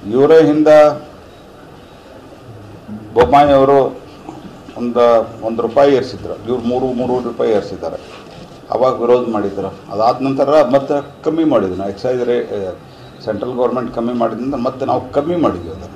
ಇವರೇ ಹಿಂದೆ ಬೊಮ್ಮಾಯಿ ಅವರು ಒಂದು ಒಂದು ರೂಪಾಯಿ ಏರಿಸಿದ್ರು ಇವ್ರು ಮೂರು ಮೂರು ರೂಪಾಯಿ ಏರಿಸಿದ್ದಾರೆ ಅವಾಗ ವಿರೋಧ ಮಾಡಿದ್ರು ಅದಾದ ನಂತರ ಮತ್ತೆ ಕಮ್ಮಿ ಮಾಡಿದ್ವಿ ನಾವು ಎಕ್ಸೈಸ್ ರೇ ಸೆಂಟ್ರಲ್ ಗೌರ್ಮೆಂಟ್ ಕಮ್ಮಿ ಮಾಡಿದ್ರಿಂದ ಮತ್ತೆ ನಾವು ಕಮ್ಮಿ ಮಾಡಿದ್ವಿ ಅದನ್ನು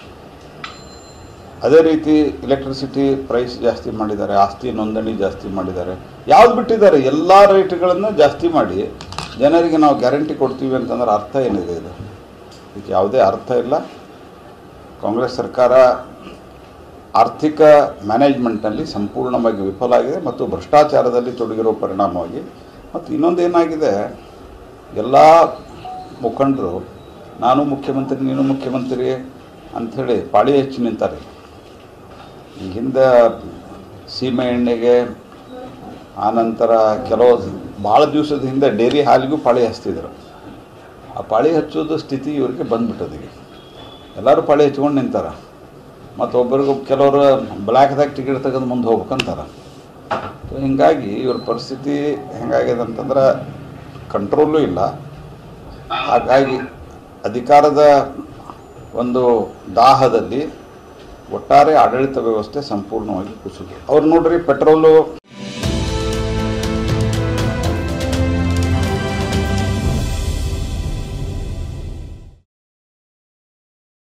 ಅದೇ ರೀತಿ ಎಲೆಕ್ಟ್ರಿಸಿಟಿ ಪ್ರೈಸ್ ಜಾಸ್ತಿ ಮಾಡಿದ್ದಾರೆ ಆಸ್ತಿ ನೋಂದಣಿ ಜಾಸ್ತಿ ಮಾಡಿದ್ದಾರೆ ಯಾವ್ದು ಬಿಟ್ಟಿದ್ದಾರೆ ಎಲ್ಲ ರೇಟ್ಗಳನ್ನು ಜಾಸ್ತಿ ಮಾಡಿ ಜನರಿಗೆ ನಾವು ಗ್ಯಾರಂಟಿ ಕೊಡ್ತೀವಿ ಅಂತಂದ್ರೆ ಅರ್ಥ ಏನಿದೆ ಇದು ಇದಕ್ಕೆ ಯಾವುದೇ ಅರ್ಥ ಇಲ್ಲ ಕಾಂಗ್ರೆಸ್ ಸರ್ಕಾರ ಆರ್ಥಿಕ ಮ್ಯಾನೇಜ್ಮೆಂಟ್ನಲ್ಲಿ ಸಂಪೂರ್ಣವಾಗಿ ವಿಫಲ ಆಗಿದೆ ಮತ್ತು ಭ್ರಷ್ಟಾಚಾರದಲ್ಲಿ ತೊಡಗಿರೋ ಪರಿಣಾಮವಾಗಿ ಮತ್ತು ಇನ್ನೊಂದು ಏನಾಗಿದೆ ಎಲ್ಲ ಮುಖಂಡರು ನಾನು ಮುಖ್ಯಮಂತ್ರಿ ನೀನು ಮುಖ್ಯಮಂತ್ರಿ ಅಂಥೇಳಿ ಪಾಳಿ ಹೆಚ್ಚು ನಿಂತಾರೆ ಈ ಹಿಂದೆ ಸೀಮೆ ಎಣ್ಣೆಗೆ ಆನಂತರ ಕೆಲವು ಭಾಳ ದಿವಸದ ಹಿಂದೆ ಡೈರಿ ಹಾಲಿಗೂ ಪಾಳಿ ಹಚ್ತಿದ್ರು ಆ ಪಾಳಿ ಹಚ್ಚೋದು ಸ್ಥಿತಿ ಇವ್ರಿಗೆ ಬಂದ್ಬಿಟ್ಟದ ಈಗ ಎಲ್ಲರೂ ಪಾಳಿ ಹಚ್ಕೊಂಡು ನಿಂತಾರೆ ಮತ್ತು ಒಬ್ಬರಿಗೂ ಕೆಲವರು ಬ್ಲ್ಯಾಕ್ದಾಗ ಟಿಕೆಟ್ ತೆಗೆದು ಮುಂದೆ ಹೋಗ್ಬೇಕಂತಾರೆ ಸೊ ಹಿಂಗಾಗಿ ಇವ್ರ ಪರಿಸ್ಥಿತಿ ಹೆಂಗಾಗಿದೆ ಅಂತಂದ್ರೆ ಕಂಟ್ರೋಲು ಇಲ್ಲ ಹಾಗಾಗಿ ಅಧಿಕಾರದ ಒಂದು ದಾಹದಲ್ಲಿ ಒಟ್ಟಾರೆ ಆಡಳಿತ ವ್ಯವಸ್ಥೆ ಸಂಪೂರ್ಣವಾಗಿ ಕುಸಿದು ಅವ್ರು ನೋಡ್ರಿ ಪೆಟ್ರೋಲು